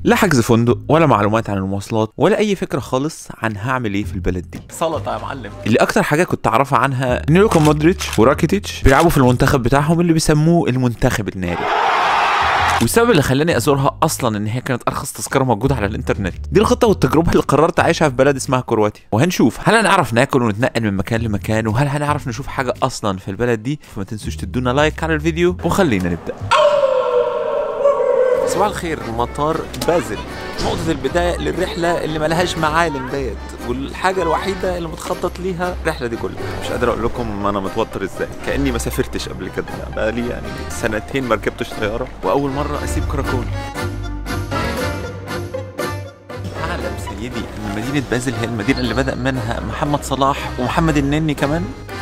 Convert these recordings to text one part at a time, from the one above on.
لا حجز فندق ولا معلومات عن المواصلات ولا اي فكره خالص عن هعمل ايه في البلد دي سلطه يا معلم اللي اكتر حاجه كنت اعرفها عنها ان لوكا مودريتش وراكيتيتش بيلعبوا في المنتخب بتاعهم اللي بيسموه المنتخب الناري والسبب اللي خلاني ازورها اصلا ان هي كانت ارخص تذكره موجوده على الانترنت دي الخطه والتجربه اللي قررت اعيشها في بلد اسمها كرواتيا وهنشوف هل هنعرف ناكل ونتنقل من مكان لمكان وهل هنعرف نشوف حاجه اصلا في البلد دي فما تنسوش تدونا لايك على الفيديو وخلينا نبدا صباح الخير مطار بازل نقطة البداية للرحلة اللي ملهاش معالم ديت والحاجة الوحيدة اللي متخطط ليها الرحلة دي كلها مش قادر اقول لكم انا متوتر ازاي كأني ما سافرتش قبل كده بقى لي يعني سنتين ما ركبتش طيارة واول مرة اسيب كراكون اعلم سيدي ان مدينة بازل هي المدينة اللي بدأ منها محمد صلاح ومحمد النني كمان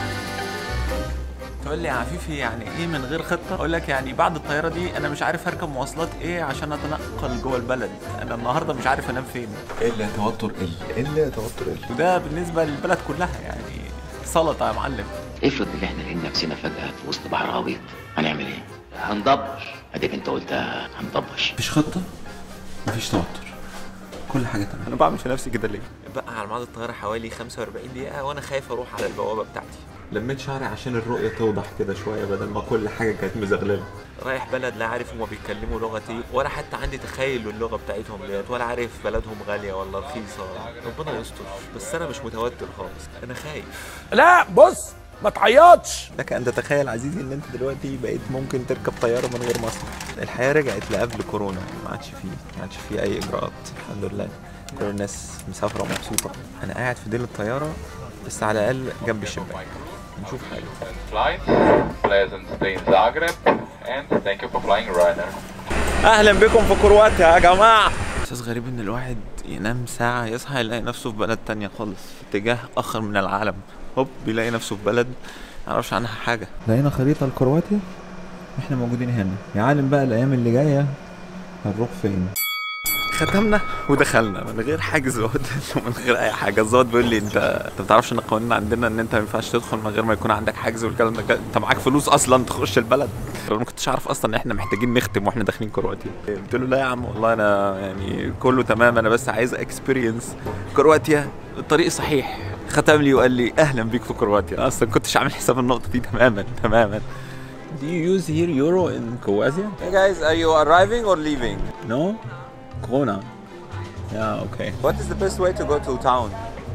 تقول لي يا عفيفي يعني ايه من غير خطه اقول لك يعني بعد الطياره دي انا مش عارف اركب مواصلات ايه عشان اتنقل جوه البلد انا النهارده مش عارف انام فين الا توتر ال الا توتر ال وده بالنسبه للبلد كلها يعني سلطه يا معلم افرض ان احنا لقينا نفسنا فجأة في وسط بحر غويط هنعمل ايه؟ هنضبش اديك انت قلتها هنضبش مفيش خطه مفيش توتر كل حاجه تمام انا بعمل في نفسي كده ليه بقى على ميعاد الطياره حوالي 45 دقيقه وانا خايف اروح على البوابه بتاعتي لميت شعري عشان الرؤيه توضح كده شويه بدل ما كل حاجه كانت مزغلله رايح بلد لا عارف هما بيتكلموا لغتي ولا حتى عندي تخيل للغه بتاعتهم ديت ولا عارف بلدهم غاليه ولا رخيصه ربنا يستر بس انا مش متوتر خالص انا خايف لا بص ما تعيطش لك ان تتخيل عزيزي ان انت دلوقتي بقيت ممكن تركب طياره من غير مصنع الحياه رجعت لقبل كورونا ما عادش فيه ما عادش فيه اي اجراءات الحمد لله كل الناس مسافره ومبسوطه انا قاعد في ديل الطياره بس على الاقل جنب الشباك نشوف حاجه flights. Pleasant stay in Zagreb and thank you for flying Ryanair. اهلا بكم في كرواتيا يا جماعه احساس غريب ان الواحد ينام ساعه يصحى يلاقي نفسه في بلد تانية خالص في اتجاه اخر من العالم هوب بيلاقي نفسه في بلد ما يعرفش عنها حاجه لقينا خريطة لكرواتيا احنا موجودين هنا يا عالم بقى الايام اللي جاية هنروح فين ختمنا ودخلنا من غير حجز ومن غير اي حاجه الظابط بيقول لي انت انت ما بتعرفش ان القوانين عندنا ان انت ما ينفعش تدخل من غير ما يكون عندك حجز والكلام ده انت معاك فلوس اصلا تخش البلد انا ما كنتش عارف اصلا ان احنا محتاجين نختم واحنا داخلين كرواتيا قلت له لا يا عم والله انا يعني كله تمام انا بس عايز اكسبيرينس كرواتيا الطريق صحيح ختم لي وقال لي اهلا بيك في كرواتيا أنا اصلا كنتش عامل حساب النقطه دي تماما تماما Do you use here euro in Croatia? Hey guys, are you arriving or leaving? No? Corona. Yeah, okay. What is the best way to go to town?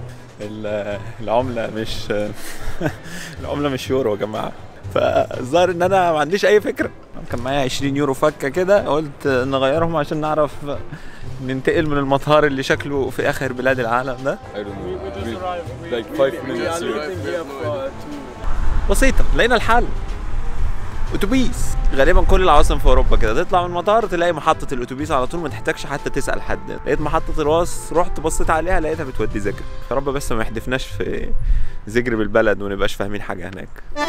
ال- العملة مش العملة مش يورو يا جماعة فالظاهر ان انا ما عنديش اي فكرة كان معايا 20 يورو فكة كده قلت نغيرهم عشان نعرف ننتقل من المطار اللي شكله في اخر بلاد العالم ده بسيطة لقينا الحل اتوبيس غالبا كل العواصم في اوروبا كده تطلع من المطار تلاقي محطه الاتوبيس على طول ما تحتاجش حتى تسال حد لقيت محطه الواص رحت بصيت عليها لقيتها بتودي زجر يا رب بس ما يحدفناش في زجر بالبلد ونبقاش فاهمين حاجه هناك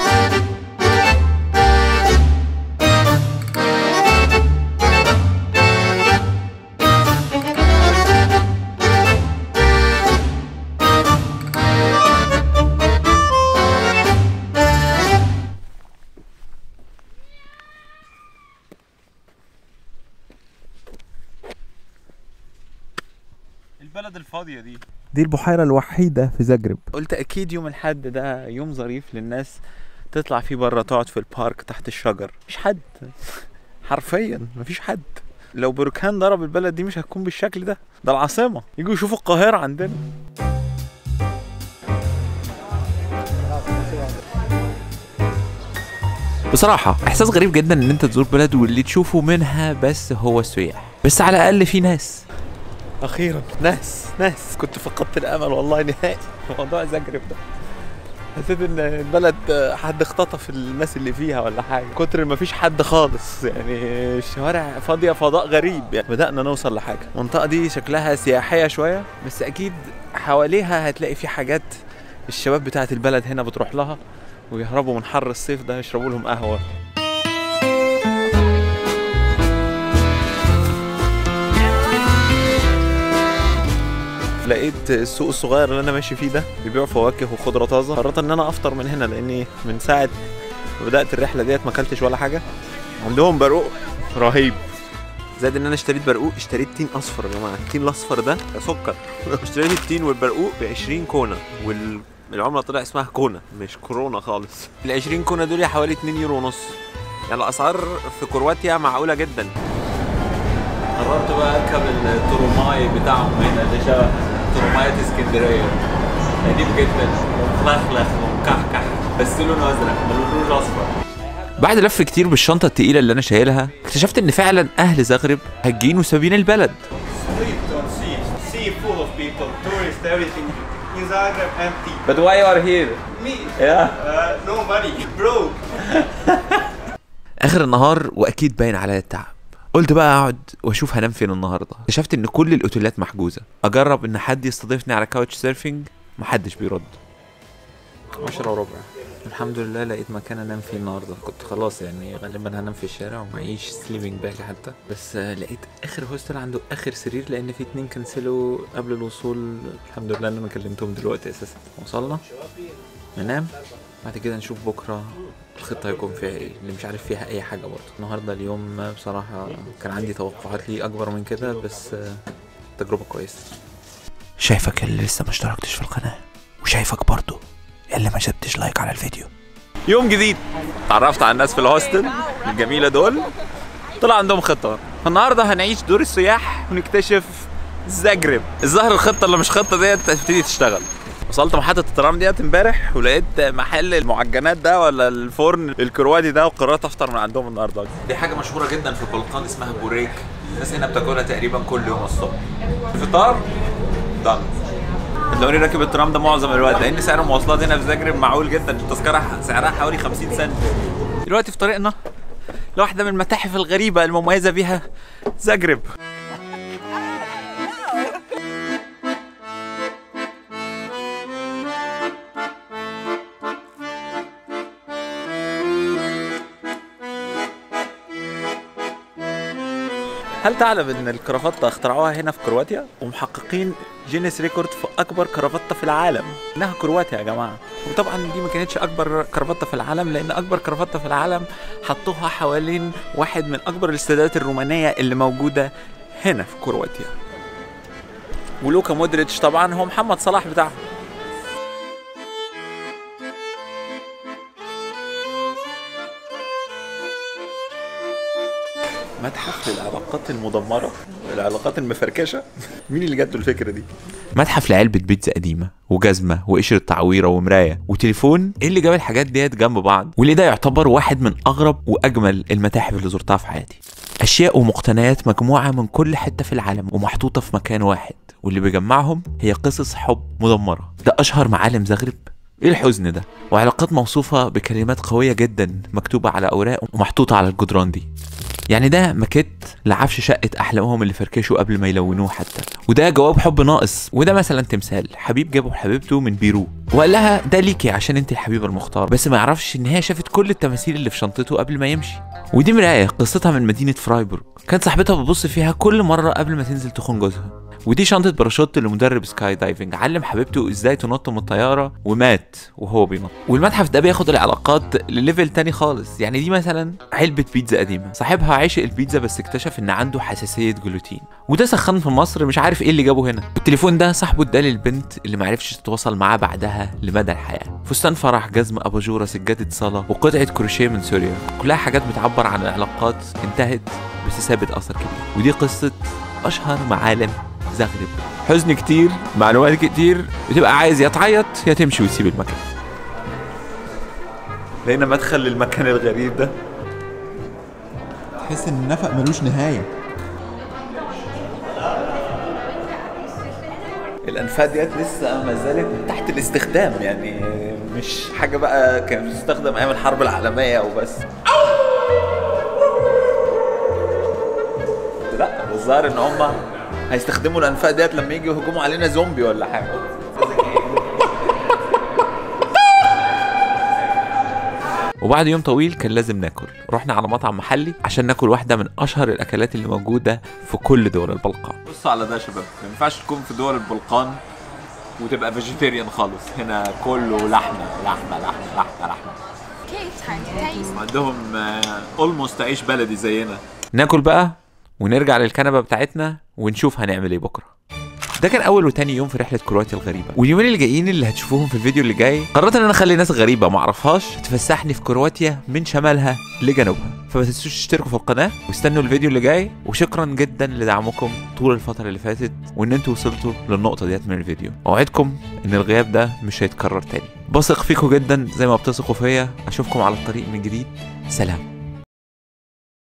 البلد الفاضيه دي دي البحيرة الوحيدة في زجرب قلت اكيد يوم الحد ده يوم ظريف للناس تطلع فيه بره تقعد في البارك تحت الشجر مفيش حد حرفيا مفيش حد لو بركان ضرب البلد دي مش هتكون بالشكل ده ده العاصمه يجوا يشوفوا القاهره عندنا بصراحة إحساس غريب جدا إن أنت تزور بلد واللي تشوفه منها بس هو السياح بس على الأقل في ناس اخيرا ناس ناس كنت فقدت الامل والله نهائي في موضوع زجرب ده حسيت ان البلد حد اختطف الناس اللي فيها ولا حاجه كتر ما فيش حد خالص يعني الشوارع فاضيه فضاء غريب يعني بدانا نوصل لحاجه المنطقه دي شكلها سياحيه شويه بس اكيد حواليها هتلاقي في حاجات الشباب بتاعت البلد هنا بتروح لها ويهربوا من حر الصيف ده يشربوا لهم قهوه لقيت السوق الصغير اللي انا ماشي فيه ده بيبيعوا فواكه وخضره طازه قررت ان انا افطر من هنا لاني من ساعه ما بدات الرحله ديت ما اكلتش ولا حاجه عندهم باروق رهيب زائد ان انا اشتريت برقوق اشتريت تين اصفر يا جماعه التين الاصفر ده سكر اشتريت التين والبرقوق ب 20 كونه وال العملة طلع اسمها كونا مش كورونا خالص ال 20 كونا دول حوالي 2 يورو ونص يعني الاسعار في كرواتيا معقولة جدا قررت بقى اركب التروماي بتاعهم هنا اللي شبه تروماية اسكندرية قديم جدا ومخلخلخ ومكحكح بس لونه ازرق ملوش اصفر بعد لف كتير بالشنطة التقيلة اللي أنا شايلها اكتشفت إن فعلا أهل زغرب هجين وسابين البلد street on sea, sea full of people, tourists, everything. In Zagreb, empty. But why you are here? Me, Yeah. uh, no money, broke. اخر النهار واكيد باين عليا التعب قلت بقى اقعد واشوف هنام فين النهارده اكتشفت ان كل الاوتيلات محجوزه اجرب ان حد يستضيفني على كاوتش سيرفينج محدش بيرد عشرة وربع الحمد لله لقيت مكان انام فيه النهارده كنت خلاص يعني غالبا هنام في الشارع ومعيش سليبنج باج حتى بس آه، لقيت اخر هوستل عنده اخر سرير لان في اتنين كنسلوا قبل الوصول الحمد لله ان انا كلمتهم دلوقتي اساسا وصلنا ننام بعد كده نشوف بكره الخطه هيكون فيها ايه اللي مش عارف فيها اي حاجه برضه النهارده اليوم بصراحه كان عندي توقعات ليه اكبر من كده بس آه، تجربه كويسه شايفك اللي لسه ما اشتركتش في القناه وشايفك برضه اللي ما سبتش لايك على الفيديو يوم جديد اتعرفت على الناس في الهوستل الجميله دول طلع عندهم خطه النهارده هنعيش دور السياح ونكتشف زاجرب الظاهر الخطه اللي مش خطه ديت تبتدي تشتغل وصلت محطة الترام ديت امبارح ولقيت محل المعجنات ده ولا الفرن الكرواتي ده وقررت افطر من عندهم النهارده دي حاجة مشهورة جدا في البلقان اسمها بوريك الناس هنا بتاكلها تقريبا كل يوم الصبح الفطار دن هتلاقوني راكب الترام ده معظم الوقت لان سعر المواصلات هنا في زاجرب معقول جدا التذكرة سعرها حوالي 50 سنت دلوقتي في طريقنا لواحدة من المتاحف الغريبة المميزة بيها زاجرب هل تعلم ان الكرافتة اخترعوها هنا في كرواتيا ومحققين جينيس ريكورد في اكبر كرافتة في العالم انها كرواتيا يا جماعة وطبعا دي ما كانتش اكبر كرافتة في العالم لان اكبر كرافتة في العالم حطوها حوالين واحد من اكبر الاستادات الرومانية اللي موجودة هنا في كرواتيا ولوكا مودريتش طبعا هو محمد صلاح بتاعهم متحف للعلاقات المدمرة العلاقات المفركشة مين اللي جات له الفكرة دي؟ متحف لعلبة بيتزا قديمة وجزمة وقشرة تعويرة ومراية وتليفون ايه اللي جاب الحاجات ديت جنب بعض واللي ده يعتبر واحد من اغرب واجمل المتاحف اللي زرتها في حياتي اشياء ومقتنيات مجموعة من كل حتة في العالم ومحطوطة في مكان واحد واللي بيجمعهم هي قصص حب مدمرة ده اشهر معالم زغرب ايه الحزن ده وعلاقات موصوفة بكلمات قوية جدا مكتوبة على اوراق ومحطوطة على الجدران دي يعني ده ماكيت لعفش شقة أحلامهم اللي فركشوا قبل ما يلونوه حتى وده جواب حب ناقص وده مثلا تمثال حبيب جابه حبيبته من بيرو وقال لها ده ليكي عشان انت الحبيب المختار بس ما يعرفش ان هي شافت كل التماثيل اللي في شنطته قبل ما يمشي ودي مراية قصتها من مدينة فرايبورغ كانت صاحبتها بتبص فيها كل مرة قبل ما تنزل تخون جوزها ودي شنطة باراشوت لمدرب سكاي دايفنج علم حبيبته ازاي تنط من الطيارة ومات وهو بينط والمتحف ده بياخد العلاقات لليفل تاني خالص يعني دي مثلا علبة بيتزا قديمة صاحبها عاشق البيتزا بس اكتشف ان عنده حساسية جلوتين وده سخن في مصر مش عارف ايه اللي جابه هنا والتليفون ده صاحبه اداه للبنت اللي معرفش تتواصل معاه بعدها لمدى الحياة فستان فرح جزمة اباجورة سجادة صلاة وقطعة كروشيه من سوريا كلها حاجات بتعبر عن علاقات انتهت بس سابت اثر كبير ودي قصة اشهر معالم زغرب حزن كتير معلومات كتير بتبقى عايز يا تعيط يا تمشي وتسيب المكان لقينا مدخل للمكان الغريب ده تحس ان النفق ملوش نهايه الانفاق ديت لسه ما زالت تحت الاستخدام يعني مش حاجه بقى كانت بتستخدم ايام الحرب العالميه وبس لا الظاهر ان هم هيستخدموا الانفاق ديت لما يجوا يهجموا علينا زومبي ولا حاجه وبعد يوم طويل كان لازم ناكل رحنا على مطعم محلي عشان ناكل واحده من اشهر الاكلات اللي موجوده في كل دول البلقان بصوا على ده يا شباب ما ينفعش تكون في دول البلقان وتبقى فيجيتيريان خالص هنا كله لحمه لحمه لحمه لحمه لحمه Okay, time to taste. عندهم اولموست عيش بلدي زينا ناكل بقى ونرجع للكنبه بتاعتنا ونشوف هنعمل ايه بكره ده كان اول وتاني يوم في رحله كرواتيا الغريبه واليومين اللي جايين اللي هتشوفوهم في الفيديو اللي جاي قررت ان انا اخلي ناس غريبه ما اعرفهاش تفسحني في كرواتيا من شمالها لجنوبها فما تنسوش تشتركوا في القناه واستنوا الفيديو اللي جاي وشكرا جدا لدعمكم طول الفتره اللي فاتت وان انتوا وصلتوا للنقطه ديت من الفيديو اوعدكم ان الغياب ده مش هيتكرر تاني بثق فيكم جدا زي ما بتثقوا فيا اشوفكم على الطريق من جديد سلام